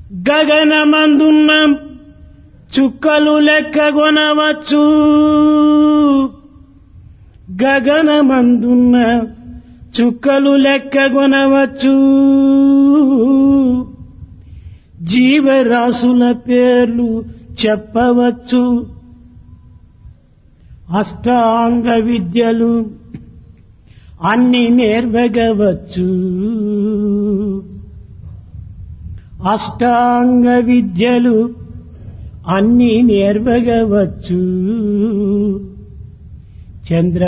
గగనమందున్న చుక్కలు లెక్కగొనవచ్చు గగనమందున్న చుక్కలు లెక్కగొనవచ్చు జీవరాశుల పేర్లు చెప్పవచ్చు అష్టాంగ విద్యలు అన్ని నేర్వగవచ్చు అష్టాంగ విద్యలు అన్ని నేర్వగవచ్చు చంద్ర